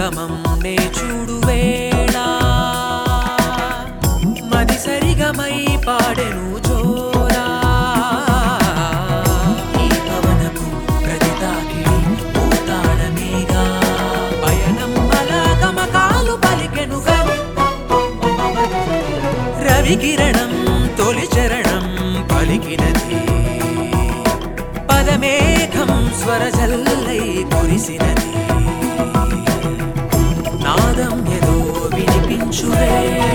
సంగమం నే చూడు వేళ మది సరిగమై పాడెను జోరా ఈ పవనపు ప్రతి తాకిడి పూతాడమేగా పయనం అలా గమకాలు పలికెను గని రవికిరణం తొలి చరణం పలికినది పదమేఘం స్వరజల్లై కురిసినది నాదం ఏదో వినిపించువే